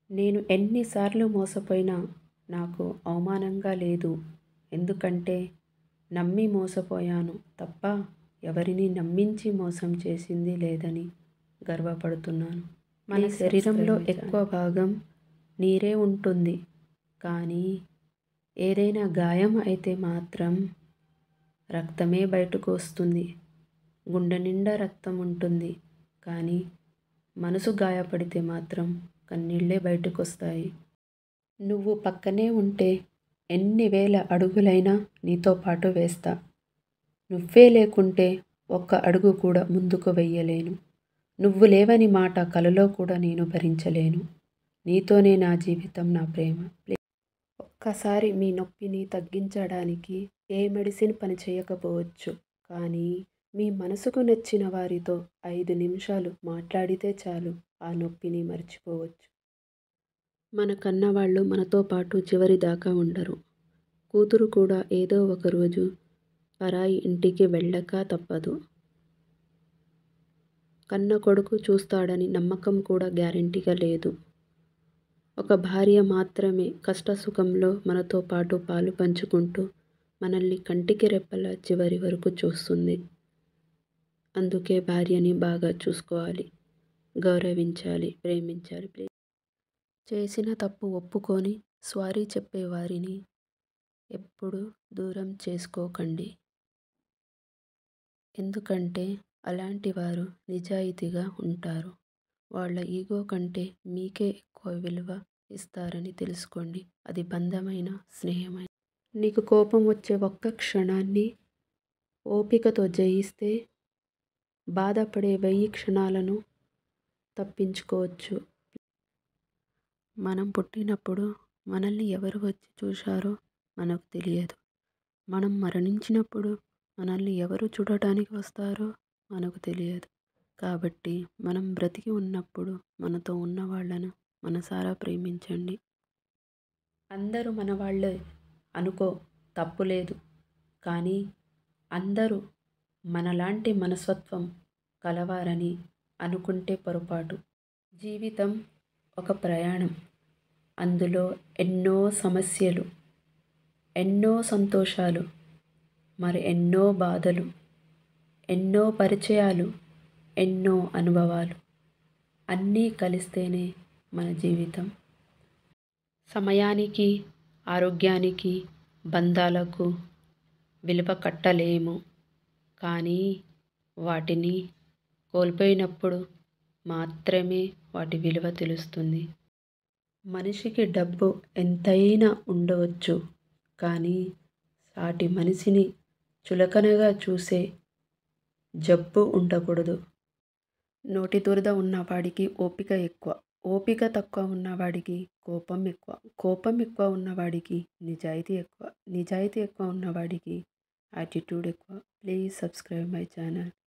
నేను ఎన్నిసార్లు మోసపోయినా నాకు అవమానంగా లేదు ఎందుకంటే నమ్మి మోసపోయాను తప్ప ఎవరిని నమ్మించి మోసం చేసింది లేదని గర్వపడుతున్నాను మన శరీరంలో ఎక్కువ భాగం నీరే ఉంటుంది కానీ ఏదైనా గాయం అయితే మాత్రం రక్తమే బయటకు వస్తుంది గుండె నిండా రక్తం ఉంటుంది కానీ మనసు గాయపడితే మాత్రం కన్నీళ్ళే బయటకు వస్తాయి నువ్వు పక్కనే ఉంటే ఎన్ని వేల అడుగులైనా నీతో పాటు వేస్తా నువ్వే లేకుంటే ఒక్క అడుగు కూడా ముందుకు వెయ్యలేను నువ్వు లేవని మాట కలలో కూడా నేను భరించలేను నీతోనే నా జీవితం నా ప్రేమ ఒక్కసారి మీ నొప్పిని తగ్గించడానికి ఏ మెడిసిన్ పని చేయకపోవచ్చు కానీ మీ మనసుకు నచ్చిన వారితో ఐదు నిమిషాలు మాట్లాడితే చాలు ఆ నొప్పిని మర్చిపోవచ్చు మన కన్నవాళ్ళు మనతో పాటు చివరి దాకా ఉండరు కూతురు కూడా ఏదో ఒక రోజు పరాయి ఇంటికి వెళ్ళక తప్పదు కన్న కొడుకు చూస్తాడని నమ్మకం కూడా గ్యారెంటీగా లేదు ఒక భార్య మాత్రమే కష్టసుఖంలో మనతో పాటు పాలు పంచుకుంటూ మనల్ని కంటికి రెప్పలా చివరి వరకు చూస్తుంది అందుకే భార్యని బాగా చూసుకోవాలి గౌరవించాలి ప్రేమించాలి ప్లే చేసిన తప్పు ఒప్పుకొని స్వారీ చెప్పేవారిని ఎప్పుడు దూరం చేసుకోకండి ఎందుకంటే అలాంటి వారు నిజాయితీగా ఉంటారు వాళ్ళ ఈగో కంటే మీకే ఎక్కువ విలువ ఇస్తారని తెలుసుకోండి అది బంధమైన స్నేహమైన నీకు కోపం వచ్చే ఒక్క క్షణాన్ని ఓపికతో జయిస్తే బాధపడే వెయ్యి క్షణాలను తప్పించుకోవచ్చు మనం పుట్టినప్పుడు మనల్ని ఎవరు వచ్చి చూశారో మనకు తెలియదు మనం మరణించినప్పుడు మనల్ని ఎవరు చూడటానికి వస్తారో మనకు తెలియదు కాబట్టి మనం బ్రతికి ఉన్నప్పుడు మనతో ఉన్న వాళ్ళను మనసారా ప్రేమించండి అందరూ మన వాళ్ళే అనుకో తప్పు లేదు కానీ అందరూ మనలాంటి మనస్తత్వం కలవారని అనుకుంటే పొరపాటు జీవితం ఒక ప్రయాణం అందులో ఎన్నో సమస్యలు ఎన్నో సంతోషాలు మరి ఎన్నో బాధలు ఎన్నో పరిచయాలు ఎన్నో అనుభవాలు అన్నీ కలిస్తేనే మన జీవితం సమయానికి ఆరోగ్యానికి బంధాలకు విలువ కట్టలేము కానీ వాటిని కోల్పోయినప్పుడు మాత్రమే వాటి విలువ తెలుస్తుంది మనిషికి డబ్బు ఎంతైనా ఉండవచ్చు కానీ సాటి మనిషిని చులకనగా చూసే జబ్బు ఉండకూడదు నోటి దురద ఉన్నవాడికి ఓపిక ఎక్కువ ఓపిక తక్కువ ఉన్నవాడికి కోపం ఎక్కువ కోపం ఎక్కువ ఉన్నవాడికి నిజాయితీ ఎక్కువ నిజాయితీ ఎక్కువ ఉన్నవాడికి యాటిట్యూడ్ ఎక్కువ ప్లీజ్ సబ్స్క్రైబ్ మై ఛానల్